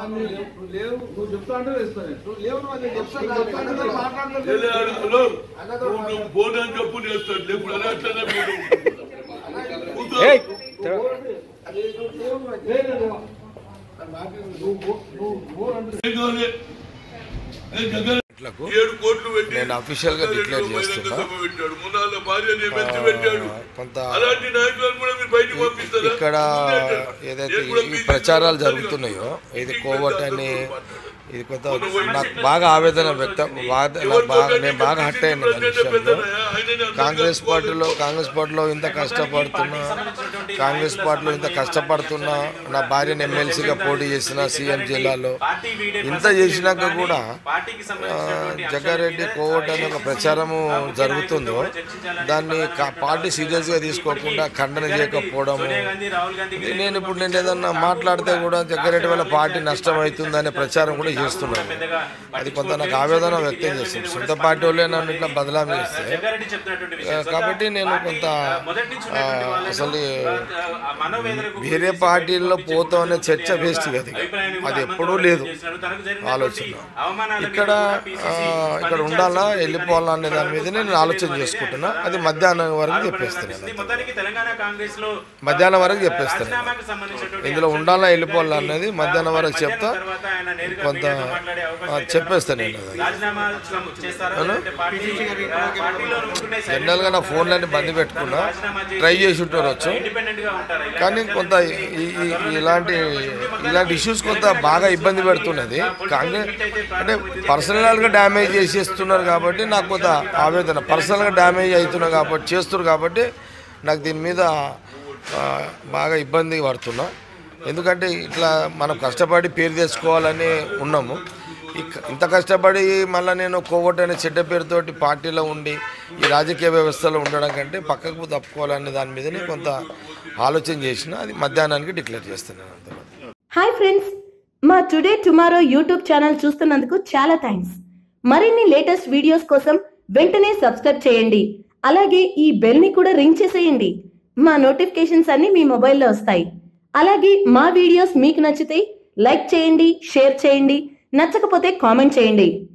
నువ్వు లేవు నువ్వు చెప్తా అంటే వేస్తాను నువ్వు లేవు నువ్వు అది చెప్తాను చెప్తా అంటే నేను మాట్లాడలేదు. ఏలే అడుగులో నువ్వు నువ్వు బోర్డు అని చెప్పు చేస్తాడు లేప్పుడు అలా అట్లనే మీరు కూర్చో. అది నువ్వు లేవు నువ్వు అది చేయలేదు. అది మాట్లాడు. నువ్వు బో- నువ్వు బోర్ అంటే ఏం కావాలి? ఏ జగన్ ఇట్లకు ఏడు కోట్లు పెట్టి నేను official గా declare బహిరంగ చేస్తున్నా. సభ పెట్టాడు మున్నాళ్ళ భార్యని వెంచి పెట్టాడు కొంత అలాంటి నాయకులను కూడా మీరు బయటకు పంపిస్తారా ఇక్కడ ఏదైతే ఈ ప్రచారాలు జరుగుతున్నాయో ఇది కోవట్ అని ఇది కొంత నాకు బాగా ఆవేదన వ్యక్తం బాధ నాకు బాగా నేను బాగా హట్ అయ్యాను దాని విషయంలో కాంగ్రెస్ పార్టీలో కాంగ్రెస్ పార్టీలో ఇంత కష్టపడుతున్నా కాంగ్రెస్ పార్టీలో ఇంత కష్టపడుతున్నా నా భార్యను ఎమ్మెల్సీగా పోటీ చేసిన సీఎం జిల్లాలో ఇంత చేసినాక కూడా ఆ, జగ్గారెడ్డి కోవట్ అనే ఒక ప్రచారము జరుగుతుందో దాన్ని కా- పార్టీ సీరియస్ గా తీసుకోకుండా ఖండన చేయకపోవడము ఇది నేను ఇప్పుడు నేను ఏదన్నా మాట్లాడితే కూడా జగ్గారెడ్డి వల్ల పార్టీ నష్టం అవుతుందనే ప్రచారం కూడా చేస్తున్నాను అది కొంత నాకు ఆవేదన వ్యక్తం చేస్తుంది సొంత పార్టీ వాళ్ళే నన్ను ఇట్లా బదలాం చేస్తే జగ్గారెడ్డి చెప్పినటువంటి ఆ, విషయం కాబట్టి నేను పార్టీ, కొంత ఆ, మొదటి నుంచి ఆ, ఉన్నటువంటి వాళ్ళను, అసలు ఆ, మనోవేదనకు గురి వేరే చేసి పార్టీల్లో పంపించే పోతాం అనే కుటుంబ చర్చ సభ్యుల వేస్ట్ కదా అభిప్రాయాన్ని కూడా అది హనుమంతరావు ఎప్పుడూ వ్యక్తం లేదు చేసినాడు. తనకు జరిగినటువంటి ఆలోచన అవమానాల మీద ఇక్కడ కూడా ఆ, PCC ఇక్కడ స్పందించాల్సి ఉండాలా ఉంది. వెళ్ళిపోవాలా అనే దాని మీద నేను ఆలోచన చేసుకుంటున్నా అది మధ్యాహ్నం వరకు చెప్పేస్తాను కనిపిస్తుంది. మొత్తానికి తెలంగాణ కాంగ్రెస్ లో మధ్యాహ్నం వరకు చెప్పేస్తాను రాజీనామాకు సంబంధించినటువంటి ఇందులో అంశాలు ఉండాలా వెళ్ళిపోవాలా అన్నది మధ్యాహ్నం వరకు మధ్యాహ్నం చెప్తా తర్వాత ఆయన నేరుగా కొంత మీడియాతో మాట్లాడే అవకాశం ఆ, అయితే చెప్పేస్తాను నేను కనబడుతుంది. అది. రాజీనామా చేస్తారా లేదంటే పార్టీ పార్టీలో ఉంటున్నాయి జనరల్ గా నా ఫోన్లన్నీ బంద్ పెట్టుకున్నా ట్రై చేసి ఉంటారు వచ్చు ఇండిపెండెంట్ గా ఉంటారా ఇలా కానీ కొంత ఈ- ఈ- ఇలాంటి ఇలాంటి ఇష్యూస్ కొంత బాగా ఇబ్బంది పెడుతున్నది కాంగ్రెస్ అంటే పర్సనల్ గా డ్యామేజ్ చేసేస్తున్నారు కాబట్టి నాకు కొంత ఆవేదన పర్సనల్ గా డ్యామేజ్ అవుతున్నారు కాబట్టి చేస్తున్నారు కాబట్టి నాకు దీని మీద ఆ, బాగా ఇబ్బంది పడుతున్నా ఎందుకంటే ఇట్లా మనం కష్టపడి పేరు తెచ్చుకోవాలని ఉన్నాము ఇక- ఇంత కష్టపడి మళ్ళీ నేను కోవట్ అనే చెడ్డ పేరుతోటి పార్టీలో ఉండి ఈ రాజకీయ వ్యవస్థలో ఉండడం కంటే పక్కకు తప్పుకోవాలనే దాని మీదనే కొంత ఆలోచన చేసిన అది మధ్యాహ్నానికి డిక్లేర్ చేస్తున్నాను అంతే హాయ్ ఫ్రెండ్స్ మా టుడే టుమారో యూట్యూబ్ ఛానల్ చూస్తున్నందుకు చాలా థ్యాంక్స్ మరిన్ని లేటెస్ట్ వీడియోస్ కోసం వెంటనే సబ్స్క్రైబ్ చేయండి అలాగే ఈ బెల్ ని కూడా రింగ్ చేసేయండి మా నోటిఫికేషన్స్ అన్ని మీ మొబైల్లో వస్తాయి అలాగే మా వీడియోస్ మీకు నచ్చితే లైక్ చేయండి షేర్ చేయండి నచ్చకపోతే కామెంట్ చేయండి